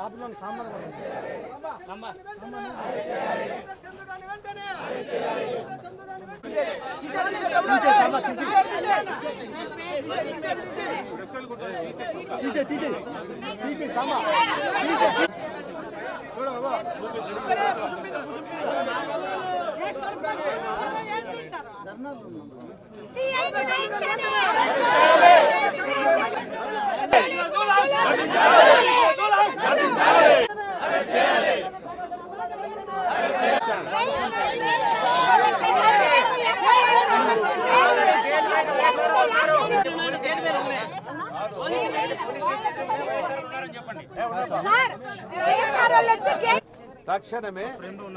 తక్షణమే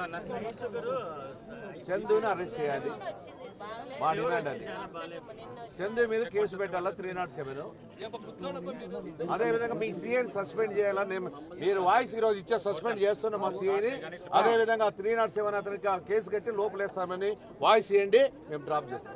చందుని అరెస్ట్ చేయాలి మా డిమాండ్ అది చందు మీద కేసు పెట్టాలా త్రీ నాట్ సెవెన్ అదేవిధంగా మీ సీఐని సస్పెండ్ చేయాలా నేను మీరు వాయిస్ ఈ రోజు ఇచ్చే సస్పెండ్ చేస్తున్న మా సీఐని అదేవిధంగా త్రీ నాట్ సెవెన్ అతనికి ఆ కేసు కట్టి లోపలేస్తామని వాయిస్ ఇవ్వండి మేము డ్రాప్ చేస్తాం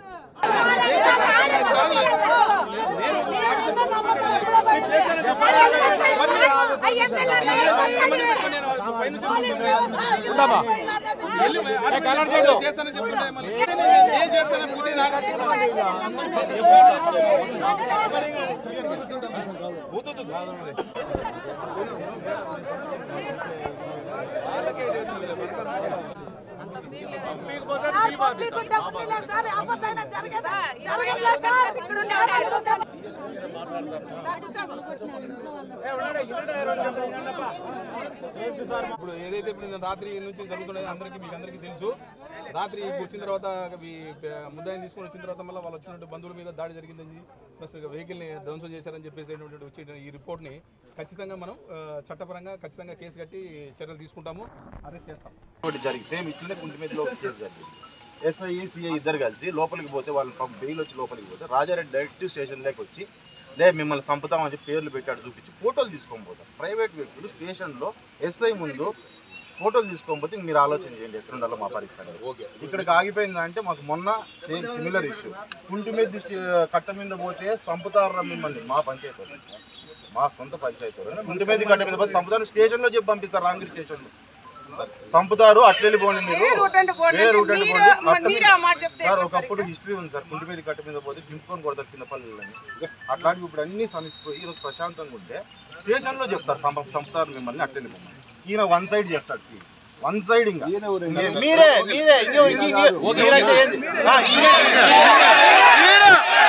ఇప్పుడు ఏదైతే ఇప్పుడు నేను రాత్రి నుంచి జరుగుతున్నాయో అందరికీ మీకు అందరికీ తెలుసు రాత్రి వచ్చిన తర్వాత ఈ ముద్దాయిని తీసుకొని వచ్చిన తర్వాత మళ్ళీ వాళ్ళు వచ్చినట్టు బంధువుల మీద దాడి జరిగిందని ప్లస్ వెహికల్ని ధ్వంసం చేశారని చెప్పేసి అయినటువంటి వచ్చిన ఈ రిపోర్ట్ని ఖచ్చితంగా మనం ఆ, చట్టపరంగా ఖచ్చితంగా కేసు కట్టి చర్యలు తీసుకుంటాము అరెస్ట్ చేస్తాం ఒకటి జరిగి సేమ్ ఇట్లనే కుంటి మీదలో ఒక కేసు జరిగింది ఎస్ఐ సిఐ ఇద్దరు కలిసి లోపలికి పోతే వాళ్ళు పాపం బెయిల్ వచ్చి లోపలికి పోతే రాజారెడ్డి డైరెక్ట్ స్టేషన్లోకి వచ్చి లే మిమ్మల్ని చంపుతామని చెప్పి పేర్లు పెట్టాడు చూపించి ఫోటోలు తీసుకొని పోతారు ప్రైవేట్ వ్యక్తులు స్టేషన్లో ఎస్ఐ ముందు ఫోటోలు తీసుకొని పోతే మీరు ఆలోచన చేయండి ఎట్లుండాలో మా పరిస్థితి ఓకే ఇక్కడికి ఆగిపోయిందంటే మాకు మొన్న సేమ్ సిమిలర్ ఇష్యూ కుంటి మీద దిష్టి- కట్ట మీద పోతే చంపుతారా మిమ్మల్ని మా పంచాయతీ వాళ్ళు. మా సొంత పంచాయతీ వాళ్ళు. కుంటి మీద కట్ట మీద పోతే చంపుతారు స్టేషన్లో చెప్పి పంపిస్తారు రాంగిరి స్టేషన్లో చంపుతారు అట్లా వెళ్ళిపోండి మీరు వేరే రూట్ అంటే పోండి. కట్ట మీద- సార్ ఒకప్పుడు హిస్టరీ ఉంది సార్ కుంటి మీద కట్ట మీద పోతే దింపుకొని కొడతారు కింద పల్లెలని అట్లాంటివి ఇప్పుడు అన్ని సమస్య ఈ రోజు ప్రశాంతంగా ఉంటే స్టేషన్ లో చెప్తారు చంప- చంపుతారు మిమ్మల్ని అట్లా వెళ్ళిపోమని ఈయన వన్ సైడ్ చెప్తాడు వన్ సైడ్ ఇంకా ఇంకే- మీరే మీరే ఇంకో- ఇంకో- ఇంకో- మీరైతే ఏంది? ఆ, ఈయనే, ఈయనే.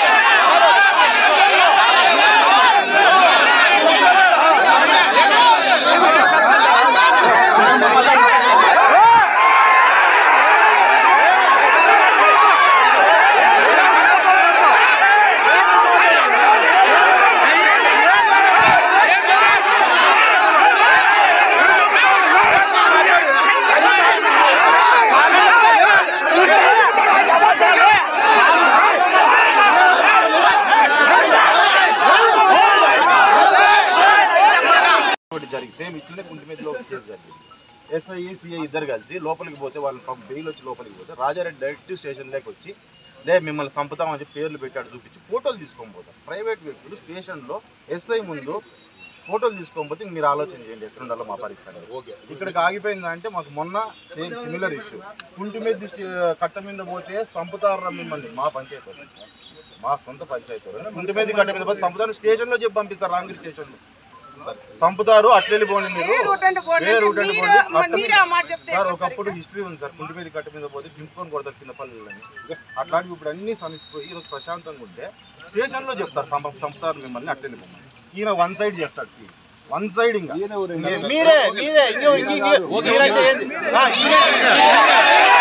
ఒకటి జరిగి సేమ్ ఇట్లనే కుంటి మీదలో ఒక కేసు జరిగింది ఎస్ఐ సిఐ ఇద్దరు కలిసి లోపలికి పోతే వాళ్ళు పాపం బెయిల్ వచ్చి లోపలికి పోతే రాజారెడ్డి డైరెక్ట్ స్టేషన్లోకి వచ్చి లే మిమ్మల్ని చంపుతామని చెప్పి పేర్లు పెట్టాడు చూపించి ఫోటోలు తీసుకొని పోతారు ప్రైవేట్ వ్యక్తులు స్టేషన్లో ఎస్ఐ ముందు ఫోటోలు తీసుకొని పోతే మీరు ఆలోచన చేయండి ఎట్లుండాలో మా పరిస్థితి ఓకే ఇక్కడికి ఆగిపోయిందంటే మాకు మొన్న సేమ్ సిమిలర్ ఇష్యూ కుంటి మీద దిష్టి- కట్ట మీద పోతే చంపుతారా మిమ్మల్ని మా పంచాయతీ వాళ్ళు. మా సొంత పంచాయతీ వాళ్ళు. కుంటి మీద కట్ట మీద పోతే చంపుతారు స్టేషన్లో చెప్పి పంపిస్తారు రాంగిరి స్టేషన్లో చంపుతారు అట్లా వెళ్ళిపోండి మీరు వేరే రూట్ అంటే పోండి. కట్ట మీద- సార్ ఒకప్పుడు హిస్టరీ ఉంది సార్ కుంటి మీద కట్ట మీద పోతే దింపుకొని కొడతారు కింద పల్లెలని అట్లాంటివి ఇప్పుడు అన్ని సమస్య ఈ రోజు ప్రశాంతంగా ఉంటే స్టేషన్ లో చెప్తారు చంప- చంపుతారు మిమ్మల్ని అట్లా వెళ్ళిపోమని ఈయన వన్ సైడ్ చెప్తాడు వన్ సైడ్ ఇంకా ఇంకే- మీరే మీరే ఇంకో- ఇంకో- ఇంకో- మీరైతే ఏంది? ఆ, ఈయనే, ఈయనే.